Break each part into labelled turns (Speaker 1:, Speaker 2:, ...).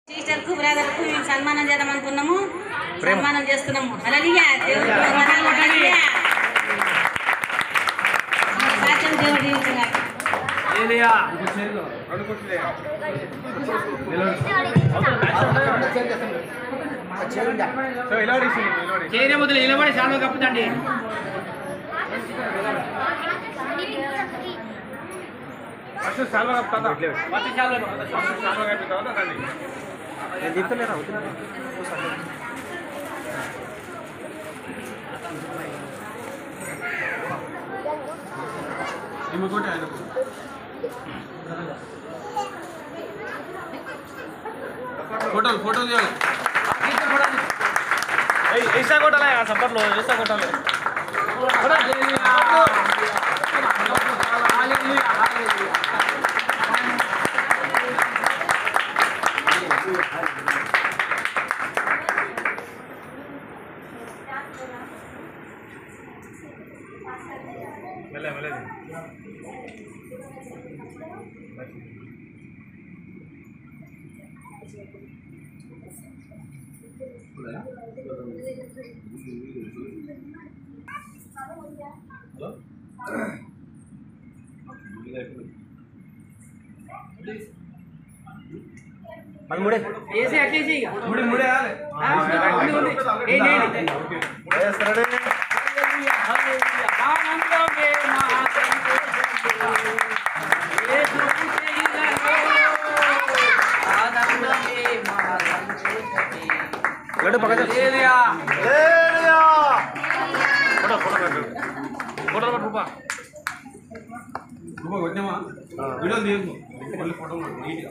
Speaker 1: Teacher కు brother కు మేము సన్మానం చేద్దాం అనుకున్నాము సన్మానం చేస్తున్నాము అలలియా దేవుడి వందనాలు, హల్లెలూయా. మన సాక్ష్యం దేవుడు దీవించుగాక.
Speaker 2: చేయరే మొదలు నిలబడి చాలా కప్పుతండి
Speaker 3: ఫోటోలు ఫోటోలు తీయాలి
Speaker 4: ऐसा कोटाला है सफर लो ऐसा कोटाला మెల్ల మెల్ల పదమూడే
Speaker 2: వేసి అట్లేసి ఇక
Speaker 3: ముడి ముడి వేయాలి
Speaker 2: ఆ, ఉంది, ఉంది. ఏయ్, నేనే. ఆనందమే మా సంతోషము. యేసుకు చేయులలో ఆనందమే మా సంతోషమే.
Speaker 4: లడ్డు పక్కన
Speaker 2: హల్లెలూయా.
Speaker 4: ఫోటో ఫోటో పెట్టు ఫోటో పెట్టు రూపా
Speaker 3: రూపా కొట్టినామా వీడియో తీయకు మళ్ళీ ఫోటోలు నీట్గా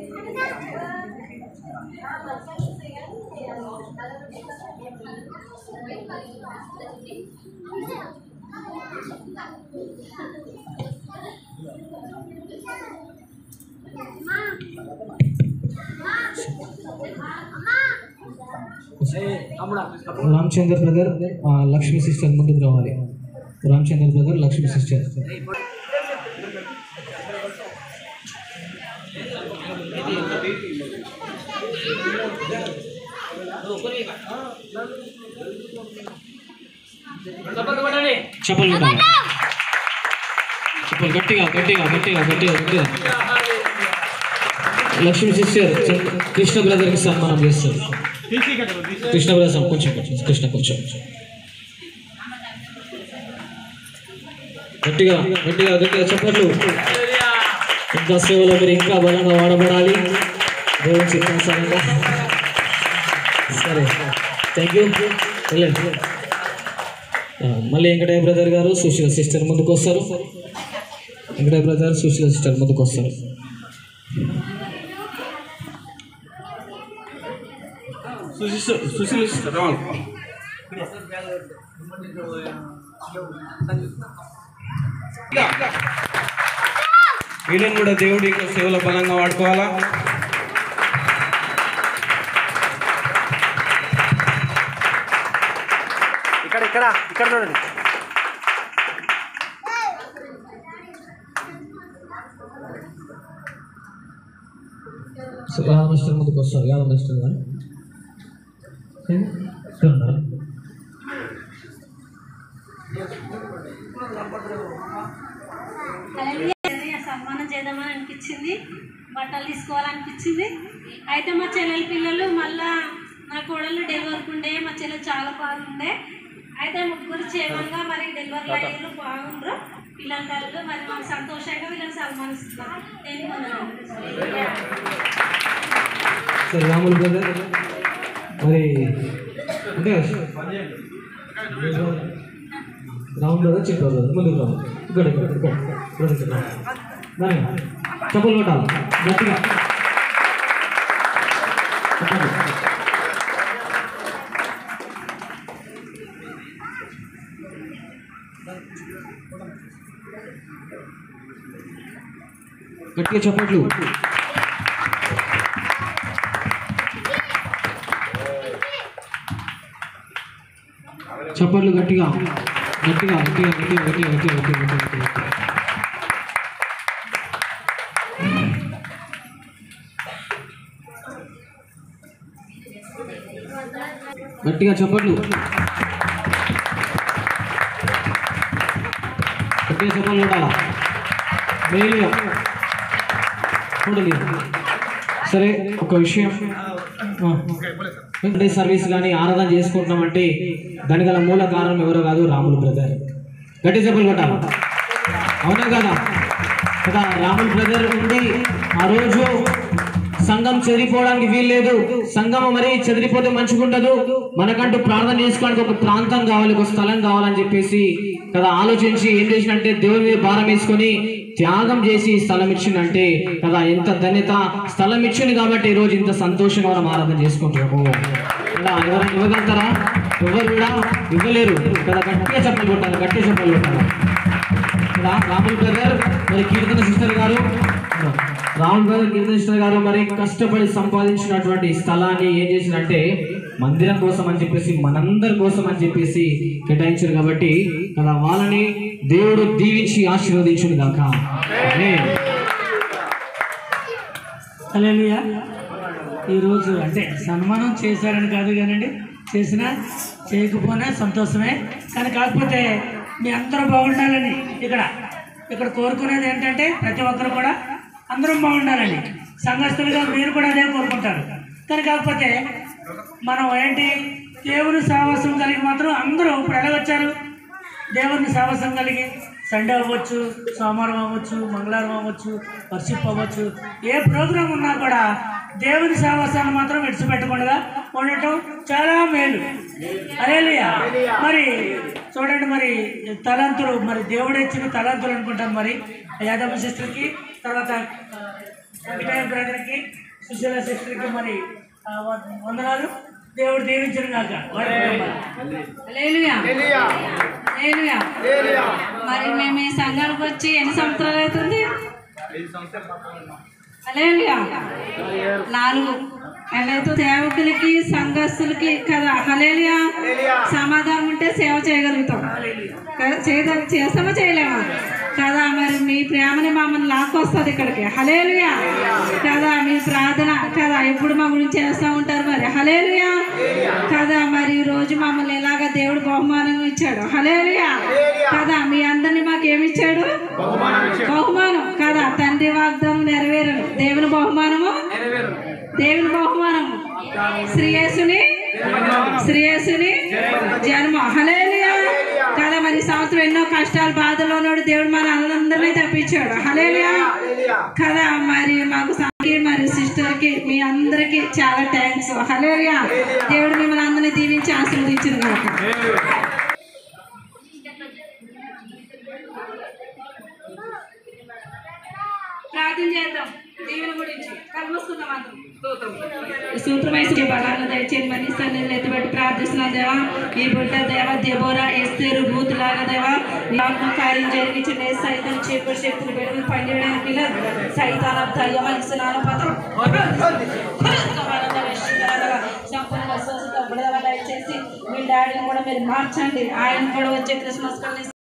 Speaker 5: రామచంద్ర బ్రదర్ ఆ, లక్ష్మీ సిస్టర్ ముందుకు రావాలి రామచంద్ర బ్రదర్ లక్ష్మీ సిస్టర్
Speaker 2: చప్పట్లు కొట్టండి.
Speaker 5: చెప్పలు కొట్టాలి చెప్పలు గట్టిగా గట్టిగా గట్టిగా గట్టిగా గట్టిగా లక్ష్మీ సిస్టర్ చ- కృష్ణ బ్రదర్కి సన్మానం చేస్తారు కృష్ణ బ్రదర్ కొంచెం కొంచెం కృష్ణ కొంచెం గట్టిగా గట్టిగా గట్టిగా చెప్పట్లు ఇంకా సేవలో మీరు ఇంకా బలంగా వాడబడాలి దేవుని చిత్తానుసారంగా సరే థ్యాంక్ యూ వెళ్ళండి ఆ, మళ్ళీ వెంకటయ్య బ్రదర్ గారు సుశీల సిస్టర్ ముందుకు వస్తారు వెంకటయ్య బ్రదర్ సుశీల సిస్టర్ ముందుకు వస్తారు
Speaker 3: సుశీల్ సుశీల్ రావాలి వీళ్ళని కూడా దేవుడి యొక్క సేవలో బలంగా వాడుకోవాలా
Speaker 4: ఇక్కడ ఇక్కడ ఇక్కడ చూడండి
Speaker 5: సో యాదవ్ మాస్టర్ ముందుకు వస్తారు యాదవ్ మాస్టర్ గారు ఇక్కడ ఉన్నారు.
Speaker 1: హల్లెలూయా. సన్మానం చేద్దామని అనిపించింది బట్టలు తీసుకోవాలనిపించింది అయితే మా చెల్లెల పిల్లలు మళ్ళా నా కోడలు డెలివరీకి ఉండే మా చెల్లెలు చాలా బాగుండే అయితే ముగ్గురు క్షేమంగా మరి డెలివరీ అయ్యారు బాగుండ్రు పిల్లల తల్లు మరి మాకు సంతోషంగా వీళ్ళని సన్మానిస్తున్నాం నేను వందనాలు.
Speaker 5: సరే రాములు బ్రదర్ మరి అంటే రాములు బ్రదర్ చెప్పారు బ్రదర్ ముందుకు రావు ఇక్కడ ఇక్కడ ఇక్కడ ఇక్కడ ఇక్కడ దాని చెప్పులు కొట్టాలి గట్టిగా చెప్పండి. గట్టిగా చెప్పట్లు చప్పట్లు గట్టిగా గట్టిగా గట్టిగా గట్టిగా గట్టిగా గట్టిగా గట్టిగా గట్టిగా గట్టిగా గట్టిగా చెప్పట్లు గట్టిగా చెప్పట్లు కొట్టాలా మేలుగా చూడలేదు సరే ఒక విషయం ఆ. అంటే సర్వీస్ కానీ ఆరాధన చేసుకుంటున్నామంటే దానికి గల మూల కారణం ఎవరో కాదు రాములు బ్రదర్ గట్టి చెప్పులు కొట్టాలి అవునా కదా కదా రాములు బ్రదర్ ఉండి ఆ రోజు సంఘం చెదిరిపోవడానికి వీల్లేదు సంఘం మరి చెదిరిపోతే మంచిగుండదు మనకంటూ ప్రార్థన చేసుకోవడానికి ఒక ప్రాంతం కావాలి ఒక స్థలం కావాలని చెప్పేసి కదా ఆలోచించి ఏం చేసినంటే దేవుని మీద భారం వేసుకొని త్యాగం చేసి స్థలం ఇచ్చిందంటే కదా ఎంత ధన్యత స్థలం ఇచ్చింది కాబట్టి ఈ రోజు ఇంత సంతోషంగా మనం ఆరాధన చేసుకుంటాము కదా ఎవరు ఇవ్వగలుగుతారా ఎవరు కూడా ఇవ్వలేరు కదా గట్టిగా చెప్పలు కొట్టాలి గట్టిగా చెప్పలు కొట్టాలి రా- రాముల్ బ్రదర్ మరి కీర్తన సిస్టర్ గారు రాముల్ బ్రదర్ కీర్తన సిస్టర్ గారు మరి కష్టపడి సంపాదించినటువంటి స్థలాన్ని ఏం చేసిందంటే మందిరం కోసం అని చెప్పేసి మనందరి కోసం అని చెప్పేసి కేటాయించారు కాబట్టి కదా వాళ్ళని దేవుడు దీవించి ఆశీర్వదించును గాక ఆమేన్.
Speaker 6: హల్లెలూయా ఈరోజు అంటే సన్మానం చేశారని కాదు కానండి చేసినా చేయకపోయినా సంతోషమే కానీ కాకపోతే మీ అందరూ బాగుండాలని ఇక్కడ ఇక్కడ కోరుకునేది ఏంటంటే ప్రతి ఒక్కరు కూడా అందరం బాగుండాలని సంఘస్థులుగా మీరు కూడా అదే కోరుకుంటారు కానీ కాకపోతే మనం ఏంటి దేవుని సాహసం కలిగి మాత్రం అందరూ ఇప్పుడు ఎలా వచ్చారు దేవుని సాహసం కలిగి సండే అవ్వచ్చు సోమవారం అవ్వచ్చు మంగళవారం అవ్వచ్చు వర్షిప్ అవ్వచ్చు ఏ ప్రోగ్రాం ఉన్నా కూడా దేవుని సాహసాన్ని మాత్రం విడిచిపెట్టకుండా ఉండటం చాలా మేలు అదేలియా మరి చూడండి మరి తలంతులు మరి దేవుడు ఇచ్చిన తలంతులు అనుకుంటాం మరి యాదవ సిస్టర్కి తర్వాత వెంకటయ్య బ్రదర్కి సుశీల సిస్టర్కి మరి ఆ, వ- వందనాలు దేవుడు దీవించిన కాక వారి కుటుంబాలు.
Speaker 1: హల్లెలూయా. హల్లెలూయా. మరి మేము ఈ సంఘానికి వచ్చి ఎన్ని సంవత్సరాలు అవుతుంది హల్లెలూయా. నాలుగు అయితే సేవకులకి సంఘస్థులకి కదా హలేలియా సమాధానం ఉంటే సేవ చేయగలుగుతాం కదా, చేయగల చేస్తామా చేయలేమా కదా మరి మీ ప్రేమని మమ్మల్ని లాక్కొస్తుంది ఇక్కడికి హలేలుయా కదా మీ ప్రార్థన కదా ఎప్పుడు మా గురించి చేస్తూ ఉంటారు మరి హలేలుయా కదా మరి ఈ రోజు మమ్మల్ని ఎలాగ దేవుడు బహుమానం ఇచ్చాడు హలేలుయా కదా మీ అందరినీ మాకు ఏమి ఇచ్చాడు బహుమానం కదా తండ్రి వాగ్దానం నెరవేరను దేవుని బహుమానము దేవుని బహుమానము శ్రీయేసుని శ్రీయేసుని జన్మ హలేలుయా కదా మరి ఈ సంవత్సరం ఎన్నో కష్టాలు బాధల్లో ఉన్నాడు దేవుడు మన అందరినీ తప్పించాడు హలేలుయా కదా మరి మాకు సాకి మరి సిస్టర్ కి మీ అందరికి చాలా థ్యాంక్స్ హలేలుయా దేవుడు మిమ్మల్ని అందరినీ దీవించి ఆశీర్వదించింది కనుక ప్రార్థన చేద్దాం దేవుని గురించి కలుసుకుందాం అందరం సూత్రమైసి బలాలను దయచేసి మనిస్తాను ఎత్తుబట్టి ప్రార్థిస్తున్నాను దేవా ఈ బుడ్డ దేవ దెబోరా ఎస్తేరు బూత్ లాగా దేవా నాకు కార్యం జరిగించిన సైతం చేపటి శక్తులు పెట్టుకుని పనిచేయడానికి లేదు సైతాన దయ్యం ఇస్తున్నాను పత్రం సంపూర్ణ విశ్వాసంతో బిడదల దయచేసి మీ డాడీని కూడా మీరు మార్చండి ఆయన కూడా వచ్చే క్రిస్మస్ కల్ని